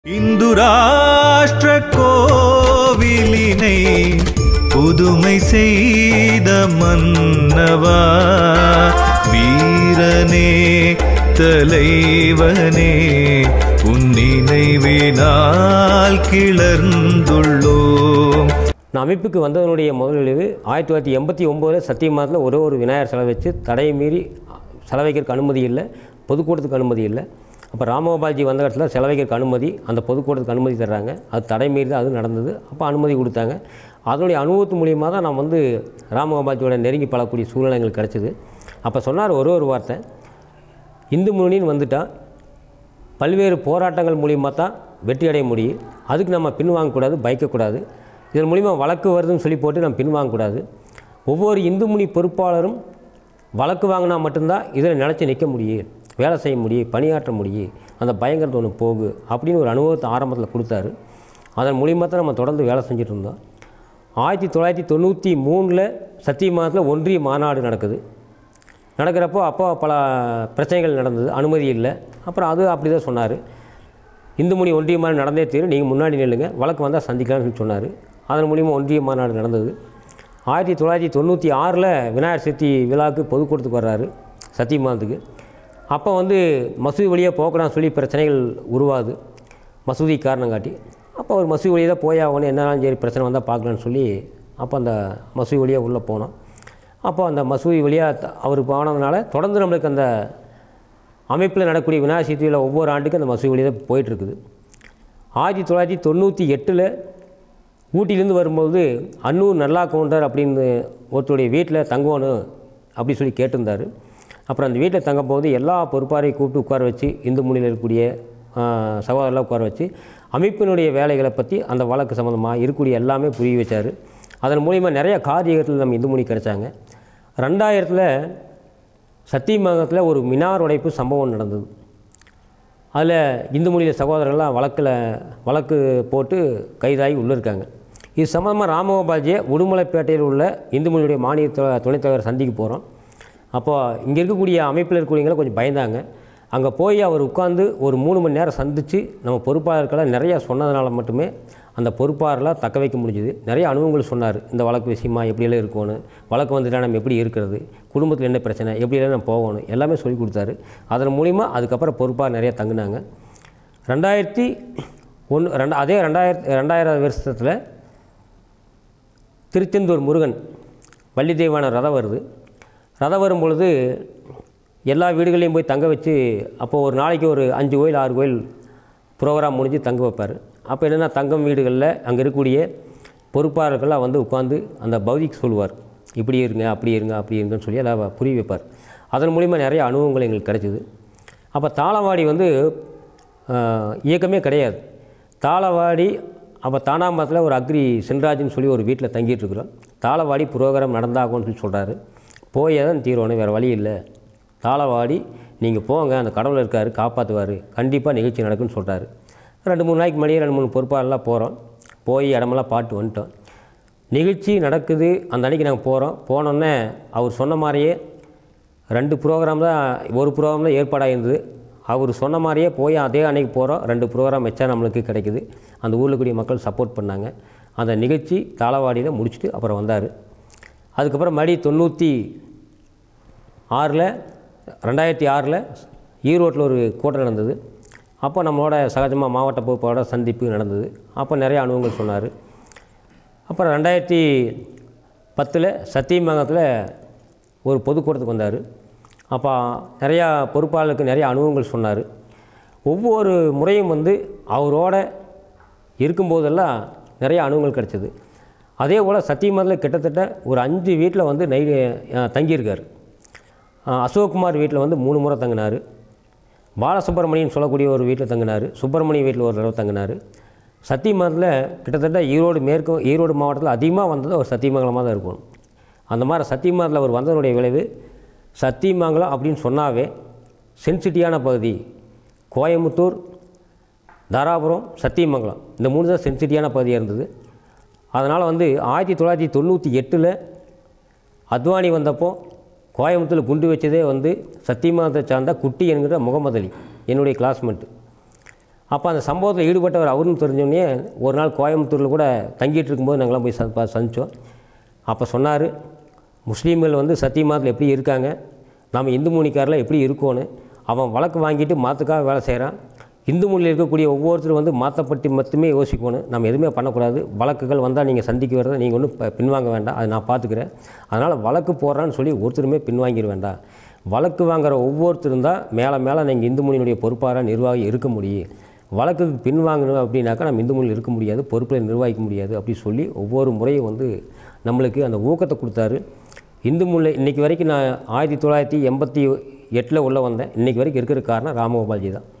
இந்து ராஷ்டிர கோவிலினை புதுமை செய்த மன்னவா வீரனே தலைவனே உன் நினைவினால் கிளர்ந்துள்ளோம் நான் அமைப்புக்கு வந்ததனுடைய முதலிழிவு ஆயிரத்தி தொள்ளாயிரத்தி எண்பத்தி ஒம்போதில் சத்தியமாதத்தில் ஒரே ஒரு விநாயகர் சிலை வச்சு தடையை மீறி சிலை வைக்கிறதுக்கு அனுமதி இல்லை பொதுக்கூட்டத்துக்கு அனுமதி இல்லை அப்போ ராமகோபால்ஜி வந்த இடத்துல சிலை வைக்கிறதுக்கு அனுமதி அந்த பொதுக்கூட்டத்துக்கு அனுமதி தர்றாங்க அது தடை மீறி தான் அது நடந்தது அப்போ அனுமதி கொடுத்தாங்க அதனுடைய அனுபவத்து மூலியமாக தான் நான் வந்து ராமகோபால்ஜியோட நெருங்கி பழகக்கூடிய சூழ்நிலை எங்களுக்கு கிடச்சிது அப்போ சொன்னார் ஒரே ஒரு வார்த்தை இந்து முன்னணின்னு வந்துட்டால் பல்வேறு போராட்டங்கள் மூலியமாக தான் வெற்றி அடைய முடியும் அதுக்கு நம்ம பின்வாங்கக்கூடாது பயக்கக்கூடாது இதன் மூலிமா வழக்கு வருதுன்னு சொல்லி போட்டு நம்ம பின்வாங்கக்கூடாது ஒவ்வொரு இந்து முனி பொறுப்பாளரும் வழக்கு வாங்கினா மட்டும்தான் இதில் நினச்சி நிற்க முடியும் வேலை செய்ய முடியும் பணியாற்ற முடியும் அந்த பயங்கரத்து ஒன்று போகு அப்படின்னு ஒரு அனுபவத்தை ஆரம்பத்தில் கொடுத்தாரு அதன் மூலியமாக தான் நம்ம தொடர்ந்து வேலை செஞ்சுட்டு இருந்தோம் ஆயிரத்தி தொள்ளாயிரத்தி தொண்ணூற்றி மூணில் சத்தியமாதத்தில் ஒன்றிய மாநாடு நடக்குது நடக்கிறப்போ அப்போ பல பிரச்சனைகள் நடந்தது அனுமதி இல்லை அப்புறம் அது அப்படி தான் சொன்னார் இந்து மணி ஒன்றிய மாநாடு நடந்தே தீரும் நீங்கள் முன்னாடி நில்லுங்க வழக்கு வந்தால் சந்திக்கலாம்னு சொல்லி சொன்னார் அதன் மூலிமா ஒன்றிய மாநாடு நடந்தது ஆயிரத்தி தொள்ளாயிரத்தி தொண்ணூற்றி ஆறில் விநாயகர் சதுர்த்தி விழாவுக்கு பொதுக்கூட்டத்துக்கு வர்றாரு சத்தியமானத்துக்கு அப்போ வந்து மசூதி வழியாக போகக்கூடாதுன்னு சொல்லி பிரச்சனைகள் உருவாகுது மசூதி காரணம் காட்டி அப்போ ஒரு மசூதி வழியாக தான் போய் ஆகணும் என்னாலும் சரி பிரச்சனை வந்தால் பார்க்கலான்னு சொல்லி அப்போ அந்த மசூதி வழியாக உள்ளே போனோம் அப்போ அந்த மசூதி வழியாக அவர் போனதுனால தொடர்ந்து நம்மளுக்கு அந்த அமைப்பில் நடக்கக்கூடிய விநாயகர் சதுர்த்தியில் ஒவ்வொரு ஆண்டுக்கும் அந்த மசூதி வழியாக தான் போயிட்டுருக்குது ஆயிரத்தி தொள்ளாயிரத்தி தொண்ணூற்றி எட்டில் ஊட்டியிலேருந்து வரும்போது அன்னூர் நல்லா கவுண்டர் அப்படின்னு ஒருத்தருடைய வீட்டில் தங்கணும் அப்படி சொல்லி கேட்டிருந்தார் அப்புறம் அந்த வீட்டில் தங்கும்போது எல்லா பொறுப்பாரையும் கூப்பிட்டு உட்கார வச்சு இந்து மொழியில் இருக்கக்கூடிய சகோதரெலாம் உட்கார வச்சு அமைப்பினுடைய வேலைகளை பற்றி அந்த வழக்கு சம்மந்தமாக இருக்கக்கூடிய எல்லாமே புரிய வச்சார் அதன் மூலிமா நிறைய காரியத்தில் நம்ம இந்து மொழி கிடைச்சாங்க ரெண்டாயிரத்தில் சத்தியமங்கலத்தில் ஒரு மினார் உடைப்பு சம்பவம் நடந்தது அதில் இந்து மொழியில் சகோதரர்கள்லாம் வழக்கில் வழக்கு போட்டு கைதாகி உள்ளே இருக்காங்க இது சம்மந்தமாக ராமகோபால்ஜியை உடுமலைப்பேட்டையில் உள்ள இந்து மொழியுடைய மாநில து- துணைத் தலைவர் சந்திக்க போகிறோம் அப்போது இங்கே இருக்கக்கூடிய அமைப்பில் இருக்கக்கூடியவங்களை கொஞ்சம் பயந்தாங்க அங்கே போய் அவர் உட்காந்து ஒரு மூணு மணி நேரம் சந்தித்து நம்ம பொறுப்பாளர்களை நிறையா சொன்னதுனால மட்டுமே அந்த பொறுப்பாளர்லாம் தக்க வைக்க முடிஞ்சுது நிறைய அனுபவங்கள் சொன்னார் இந்த வழக்கு விஷயமா எப்படியெல்லாம் இருக்கணும் வழக்கு வந்துட்டா நம்ம எப்படி இருக்கிறது குடும்பத்தில் என்ன பிரச்சனை எப்படியெல்லாம் நம்ம போகணும் எல்லாமே சொல்லி கொடுத்தாரு அதன் மூலிமா அதுக்கப்புறம் பொறுப்பாக நிறைய தங்கினாங்க ரெண்டாயிரத்தி ஒன்று ரெண்டா அதே ரெண்டாயிரத்தி ரெண்டாயிரம் வருஷத்தில் திருச்செந்தூர் முருகன் வள்ளி தெய்வான ரதம் வருது ரதம் வரும் பொழுது எல்லா வீடுகளையும் போய் தங்க வச்சு அப்போது ஒரு நாளைக்கு ஒரு அஞ்சு கோயில் ஆறு கோயில் ப்ரோக்ராம் முடிஞ்சு தங்க வைப்பார் அப்போ என்னென்னா தங்கம் வீடுகளில் அங்கே இருக்கக்கூடிய பொறுப்பாளர்கள்லாம் வந்து உட்காந்து அந்த பௌதிக் சொல்லுவார் இப்படி இருங்க அப்படி இருங்க அப்படி இருங்கன்னு சொல்லி எல்லாம் புரிய வைப்பார் அதன் மூலிமா நிறைய அனுபவங்கள் எங்களுக்கு கிடைச்சிது அப்போ தாளவாடி வந்து ஆஹ், இயக்கமே கிடையாது தாளவாடி அப்போ தானாம்பரத்தில் ஒரு அக்ரி சென்ராஜ்னு சொல்லி ஒரு வீட்டில் தங்கிட்டு இருக்கிறோம் தாளவாடி புரோகிராம் நடந்தாகும்னு சொல்லி சொல்கிறாரு போய் தான் தீர்வணும் வேறு வழி இல்லை தாளவாடி நீங்கள் போங்க அந்த கடவுள் இருக்கார் காப்பாற்றுவார் கண்டிப்பாக நிகழ்ச்சி நடக்குன்னு சொல்கிறாரு ரெண்டு மூணு நாளைக்கு முன்னாடியே ரெண்டு மூணு பொறுப்பாளர்லாம் போகிறோம் போய் இடமெல்லாம் பாட்டு வந்துட்டோம் நிகழ்ச்சி நடக்குது அந்த அன்றைக்கி நாங்கள் போகிறோம் போனோன்னே அவர் சொன்ன மாதிரியே ரெண்டு ப்ரோக்ராம் தான் ஒரு ப்ரோக்ராம் தான் ஏற்பாடாக இருந்தது அவர் சொன்ன மாதிரியே போய் அதே அன்னைக்கு போகிறோம் ரெண்டு ப்ரோக்ராம் வச்சா நம்மளுக்கு கிடைக்குது அந்த ஊரில் கூடிய மக்கள் சப்போர்ட் பண்ணாங்க அந்த நிகழ்ச்சி தாளவாடியில் முடிச்சுட்டு அப்புறம் வந்தார் அதுக்கப்புறம் மறுபடி தொண்ணூற்றி ஆறில் ரெண்டாயிரத்தி ஆறில் ஈரோட்டில் ஒரு கூட்டம் நடந்தது அப்போ நம்மளோட சகஜமாக மாவட்ட பொறுப்பாளரோட சந்திப்பு நடந்தது அப்போ நிறைய அனுபவங்கள் சொன்னார் அப்புறம் ரெண்டாயிரத்தி பத்தில் சத்தியமங்கலத்தில் ஒரு பொதுக்கூட்டத்துக்கு வந்தார் அப்போ நிறையா பொறுப்பாளருக்கு நிறைய அனுபவங்கள் சொன்னார் ஒவ்வொரு முறையும் வந்து அவரோட இருக்கும்போதெல்லாம் நிறைய அனுபவங்கள் கிடைச்சது அதே போல் சத்தியமங்கலத்தில் கிட்டத்தட்ட ஒரு அஞ்சு வீட்டில் வந்து நை தங்கியிருக்கார் அஹ் அசோக்குமார் வீட்டில் வந்து மூணு முறை தங்கினார் பாலசுப்ரமணியன் சொல்லக்கூடிய ஒரு வீட்டில் தங்கினார் சுப்பிரமணிய வீட்டில் ஒரு தடவை தங்கினார் சத்தியமங்கலத்தில் கிட்டத்தட்ட ஈரோடு மேற்கு ஈரோடு மாவட்டத்தில் அதிகமாக வந்தது ஒரு சத்தியமங்கலமாக தான் இருக்கும் அந்த மாதிரி சத்தியமங்கலத்தில் அவர் வந்ததனுடைய விளைவு சத்தியமங்கலம் அப்படின்னு சொன்னாவே சென்சிட்டியான பகுதி கோயம்புத்தூர் தாராபுரம் சத்தியமங்கலம் இந்த மூணு தான் சென்சிட்டியான பகுதியாக இருந்தது அதனால் வந்து ஆயிரத்தி தொள்ளாயிரத்தி தொண்ணூற்றி எட்டில் அத்வானி வந்தப்போ கோயம்புத்தூரில் குண்டு வச்சதே வந்து சத்தியமங்கலத்தை சார்ந்த குட்டி என்கிற முகமது அலி என்னுடைய கிளாஸ்மேட் அப்போ அந்த சம்பவத்தில் ஈடுபட்டவர் அவருன்னு தெரிஞ்சோடனே ஒரு நாள் கோயம்புத்தூரில் கூட தங்கிட்டு இருக்கும்போது நாங்களாம் போய் ச சந்தித்தோம் அப்போ சொன்னார் முஸ்லீம்கள் வந்து சத்தியமாத்தில் எப்படி இருக்காங்க நாம் இந்து மொழிக்காரில் எப்படி இருக்கோன்னு அவன் வழக்கு வாங்கிட்டு மாற்றுக்காக வேலை செய்கிறான் இந்து மொழியில் இருக்கக்கூடிய ஒவ்வொருத்தரும் வந்து மாற்றப்பட்டு மட்டுமே யோசிக்கணும் நம்ம எதுவுமே பண்ணக்கூடாது வழக்குகள் வந்தால் நீங்கள் சந்திக்க வரதை நீங்கள் ஒன்றும் ப- பின்வாங்க வேண்டாம் அதை நான் பார்த்துக்கிறேன் அதனால் வழக்கு போடுறான்னு சொல்லி ஒருத்தருமே பின்வாங்கிட வேண்டாம் வழக்கு வாங்குற ஒவ்வொருத்தரும் தான் மேலே மேலே நீங்கள் இந்து மொழியினுடைய பொறுப்பாக நிர்வாகி இருக்க முடியும் வழக்குக்கு பின்வாங்கணும் அப்படின்னாக்கா நம்ம இந்து மொழியில் இருக்க முடியாது பொறுப்பில் நிர்வகிக்க முடியாது அப்படி சொல்லி ஒவ்வொரு முறையும் வந்து நம்மளுக்கு அந்த ஊக்கத்தை கொடுத்தாரு இந்து மொழி இன்றைக்கி வரைக்கும் நான் ஆயிரத்தி தொள்ளாயிரத்தி எண்பத்தி எட்டில் உள்ளே வந்தேன் இன்றைக்கி வரைக்கும் இருக்கிற காரணம் ராமகோபால்ஜி தான்